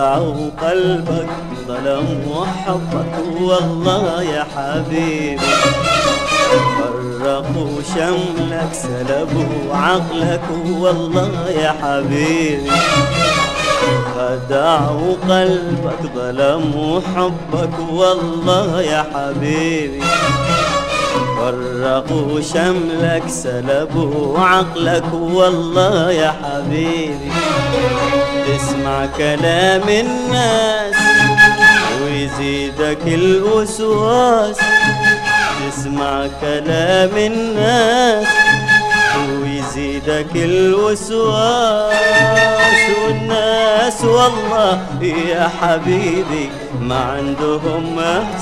خدعوا قلبك ظلموا حبك والله يا حبيبي فرقوا شملك سلبوا عقلك والله يا حبيبي خدعوا قلبك ظلموا حبك والله يا حبيبي فرقوا شملك سلبوا عقلك والله يا حبيبي تسمع كلام الناس ويزيدك الوسواس تسمع كلام الناس ويزيدك الوسواس والناس والله يا حبيبي ما عندهم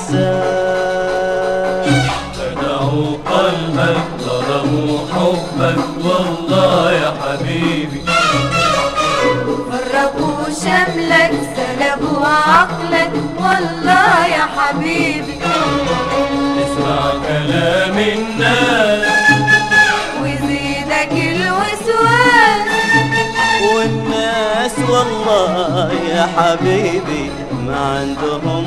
احساس خدعوا قلبك ظلموا حبك والله يا حبيبي فرقوا شملك سلبوا عقلك والله يا حبيبي اسمع كلام الناس ويزيدك الوسواس والناس والله يا حبيبي ما عندهم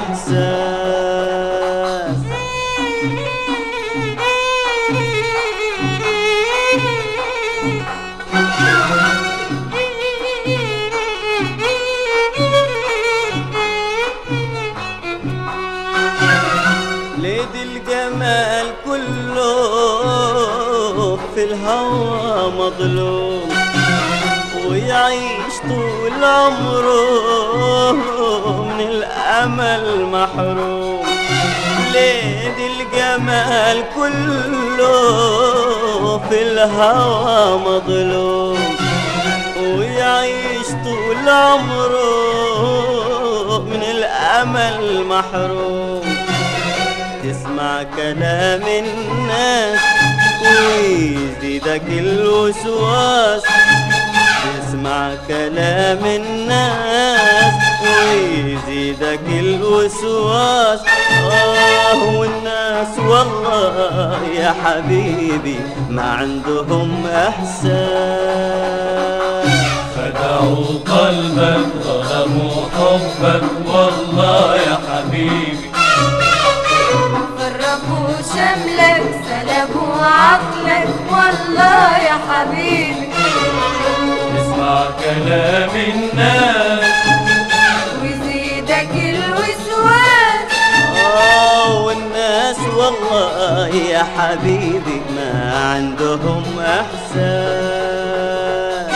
احساس ليد الجمال كله في الهوى مظلوم ويعيش طول عمره من الأمل محروم ليد الجمال كله في الهوى مظلوم ويعيش طول عمره من الأمل محروم تسمع كلام الناس ويزيدك الوسواس تسمع كلام الناس ويزيدك الوسواس آه والناس والله يا حبيبي ما عندهم إحساس خدعوا قلبك ظلموا حبك والله يا حبيبي فرقوا شملك سلبوا عقلك والله يا حبيبي اسمع كلام الناس ويزيدك الوسواس آه والناس والله يا حبيبي ما عندهم إحساس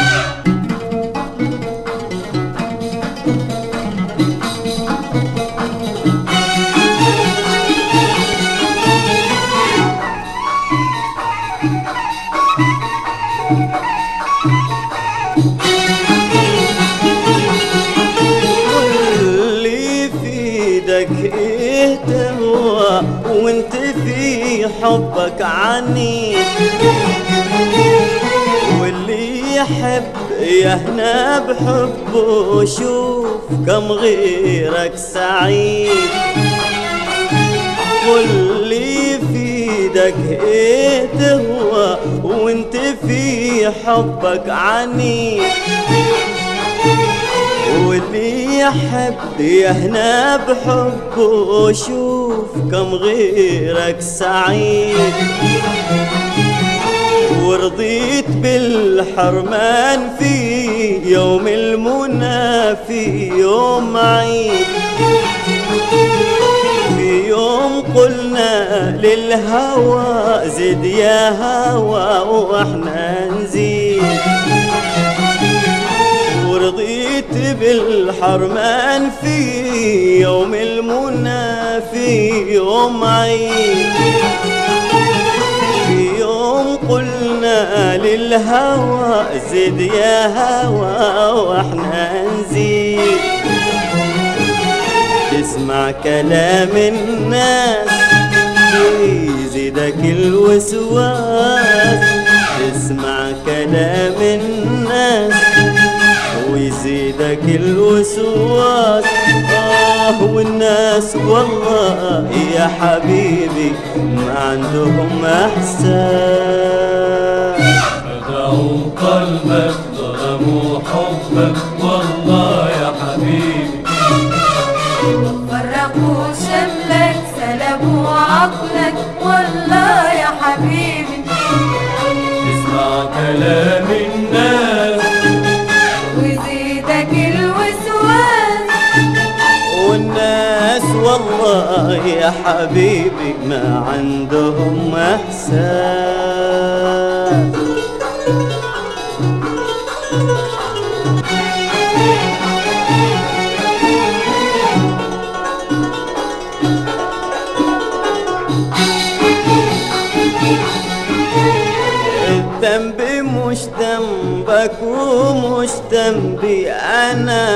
واللي في ايدك ايه تهوى وانت في حبك عني واللي يحب يهنى بحبه شوف كم غيرك سعيد واللي في ايدك ايه تهوى وانت في حبك عني واللي يحب يهنى بحبه شوف كم غيرك سعيد ورضيت بالحرمان في يوم المنى في يوم عيد في يوم قلنا للهوى زد يا هوى واحنا نزيد ورضيت بالحرمان في يوم المنى في يوم عيد في يوم قلنا للهوى زد يا هوى واحنا نزيد تسمع كلام الناس ويزيدك الوسواس تسمع كلام الناس ويزيدك الوسواس آه والناس والله يا حبيبي ما عندهم إحساس خدعوا قلبك ظلموا حبك والله يا حبيبي كلام الناس ويزيدك الوسواس والناس والله يا حبيبي ما عندهم احساس الذنب مش ذنبك ومش ذنبي انا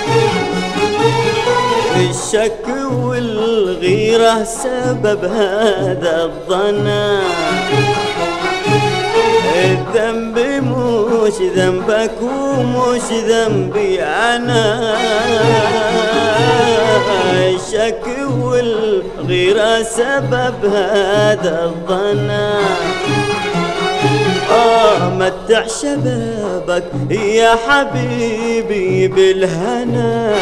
الشك والغيرة سبب هذا الظنا الذنب مش ذنبك ومش ذنبي أنا الشك والغيرة سبب هذا الظنا آه متع شبابك يا حبيبي بالهنا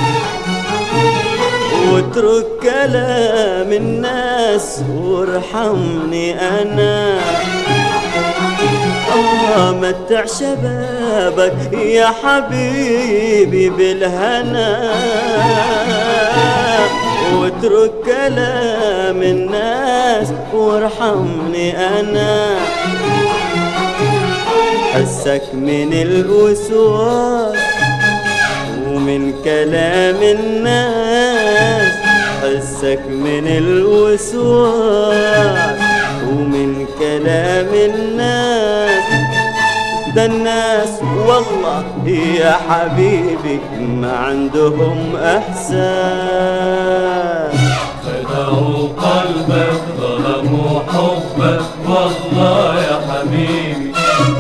واترك كلام الناس وارحمني انا آه متع شبابك يا حبيبي بالهنا واترك كلام الناس وارحمني انا حسك من الوسواس ومن كلام الناس حسك من الوسواس ومن كلام الناس ده الناس والله يا حبيبي ما عندهم احساس خدعوا قلبك ظلموا حبك والله يا حبيبي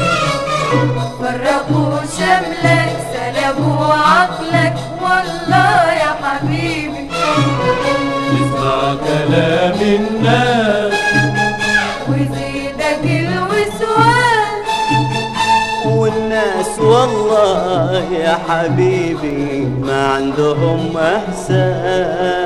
فرقوا شملك سلبوا عقلك والله يا حبيبي اسمع كلام الناس ويزيدك الوسواس والناس والله يا حبيبي ما عندهم احساس